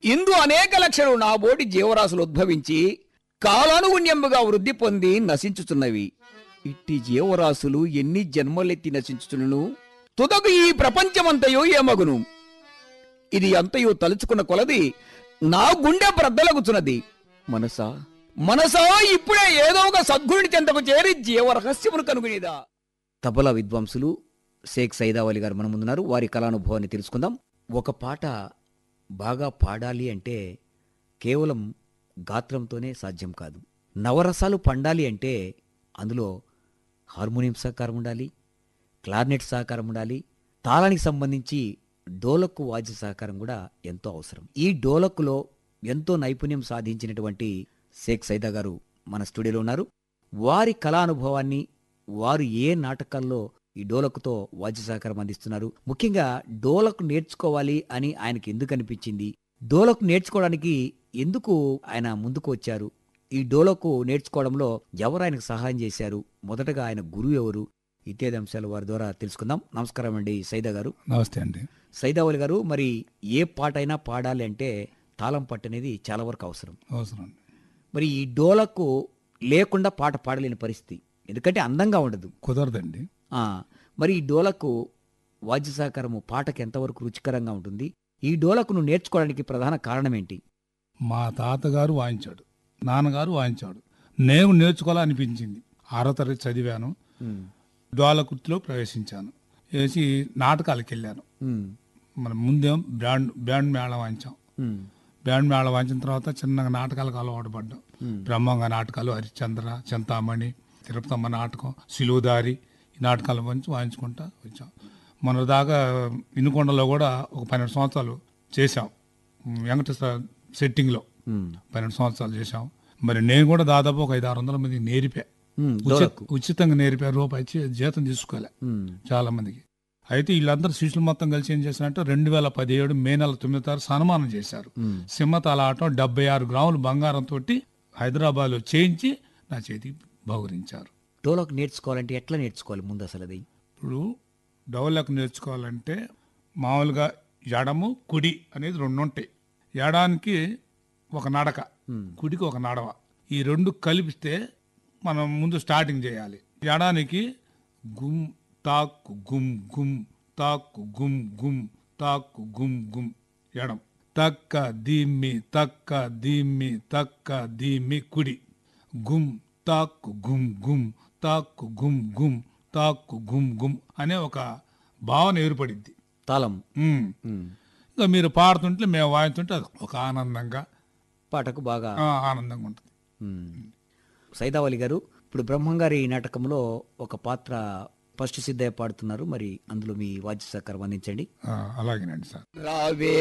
ఇందు అనేక లక్షలు నా బోటి జీవరాశులు ఉద్భవించి కాలానుగుణ్యముగా వృద్ధి పొంది నశించుతున్నవి ఇట్టి జీవరాశులు ఎన్ని జన్మలెత్తి నశించుచును తుదకు ఈ ప్రపంచమంతయో ఏమగును ఇది అంతయు తలుచుకున్న కొలది నా గుండె బ్రద్దలగుచున్నది మనసా మనసా ఇప్పుడే ఏదో ఒక సద్గురుని చెంతకు చేరి జీవ రహస్యమును కనుగొనేదా తబలా విద్వాంసులు షేక్ సైదావలి గారు మన ముందున్నారు వారి కళానుభవాన్ని తెలుసుకుందాం ఒక పాట బాగా పాడాలి అంటే కేవలం గాత్రంతోనే సాధ్యం కాదు నవరసాలు పండాలి అంటే అందులో హార్మోనియం సహకారం ఉండాలి క్లార్నెట్ సహకారం ఉండాలి తాళానికి సంబంధించి డోలక్కు వాద్య సహకారం కూడా ఎంతో అవసరం ఈ డోలక్కులో ఎంతో నైపుణ్యం సాధించినటువంటి షేక్ సైదా గారు మన స్టూడియోలో ఉన్నారు వారి కళానుభవాన్ని వారు ఏ నాటకాల్లో ఈ డోలకుతో వాద్య సహకారం అందిస్తున్నారు ముఖ్యంగా డోలకు నేర్చుకోవాలి అని ఆయనకి ఎందుకు అనిపించింది డోలకు నేర్చుకోవడానికి ఎందుకు ఆయన ముందుకు వచ్చారు ఈ డోలకు నేర్చుకోవడంలో ఎవరు ఆయనకు సహాయం చేశారు మొదటగా ఆయన గురువు ఎవరు ఇత్యాది అంశాలు వారి ద్వారా తెలుసుకుందాం నమస్కారం అండి సైదా గారు నమస్తే అండి సైదావలి గారు మరి ఏ పాట అయినా పాడాలి అంటే తాళం పట్టు అనేది చాలా వరకు అవసరం అవసరం అండి మరి ఈ డోలకు లేకుండా పాట పాడలేని పరిస్థితి ఎందుకంటే అందంగా ఉండదు కుదరదండి ఆ, మరి ఈ డోలకు వాద్య సహకారము పాటకి ఎంతవరకు రుచికరంగా ఉంటుంది ఈ డోలకును నేర్చుకోవడానికి ప్రధాన కారణం ఏంటి మా తాతగారు వాయించాడు నాన్నగారు వాయించాడు నేను నేర్చుకోవాలనిపించింది ఆరో తరగతి చదివాను ఉమ్, జ్వాలకుర్తిలో ప్రవేశించాను వేసి నాటకాలకు వెళ్ళాను ఉమ్, మన ముందేం బ్యాండ్ బ్యాండ్ మేళం వాయించాం ఉమ్, బ్యాండ్ మేళం వాయించిన తర్వాత చిన్నగా నాటకాలకు అలవాటు పడ్డాం ఉమ్, బ్రహ్మంగ నాటకాలు హరిశ్చంద్ర చింతామణి తిరుపతమ్మ నాటకం సిలువుదారి ఈ నాటకాలు వాయించి వాయించుకుంటా వచ్చాం మన దాకా ఇనుకొండలో కూడా ఒక పన్నెండు సంవత్సరాలు చేశాం వెంకటేశ్వర సెట్టింగ్లో ఉమ్, పన్నెండు సంవత్సరాలు చేశాం మరి నేను కూడా దాదాపు ఒక ఐదు ఆరు వందల మందికి నేర్పా ఉమ్, ఉచిత డోలకు ఉచితంగా నేర్పా రూపాయి ఇచ్చి జీతం తీసుకోలే ఉమ్, చాలా మందికి అయితే వీళ్ళందరూ శిష్యులు మొత్తం కలిసి ఏం చేశారంటే రెండు వేల పదిహేడు మే నెల తొమ్మిది తారీఖు సన్మానం చేశారు ఉమ్, సింహతాల ఆటం డెబ్బై ఆరు గ్రాములు బంగారంతో హైదరాబాద్లో చేయించి నా చేతికి బహుకరించారు డోలకు నేర్చుకోవాలంటే ఎట్లా నేర్చుకోవాలి ముందు అసలు అది ఇప్పుడు డౌలకు నేర్చుకోవాలంటే మామూలుగా ఎడము కుడి అనేది రెండు ఉంటాయి ఎడానికి ఒక నడక ఉమ్, కుడికి ఒక నడవ ఈ రెండు కలిపిస్తే మనం ముందు స్టార్టింగ్ చేయాలి ఎడానికి గుమ్ తాక్కు గుమ్ గుమ్ తాక్కు గుమ్ గుమ్ తాక్కు గుమ్ గుమ్ ఎడం తక్క దీమ్మి తక్క దీమ్మి తక్క దీమ్మి కుడి గుమ్ తాక్కు గుమ్ గుమ్ తాక్కు గుమ్ గుమ్ తాక్కు గుమ్ గుమ్ అనే ఒక భావన ఏర్పడిద్ది తాళం ఉమ్. ఉమ్, ఇక మీరు పాడుతుంటే మేము వాయింటుంటే అది ఒక ఆనందంగా పాటకు బాగా ఆ, ఆనందంగా ఉంటుంది ఉమ్. సైదావలి గారు ఇప్పుడు బ్రహ్మంగారి నాటకంలో ఒక పాత్ర ఫస్ట్ సిద్ధయ్య పాడుతున్నారు మరి అందులో మీ వాద్య సహకారం అందించండి ఆ, అలాగేనండి సార్ రావే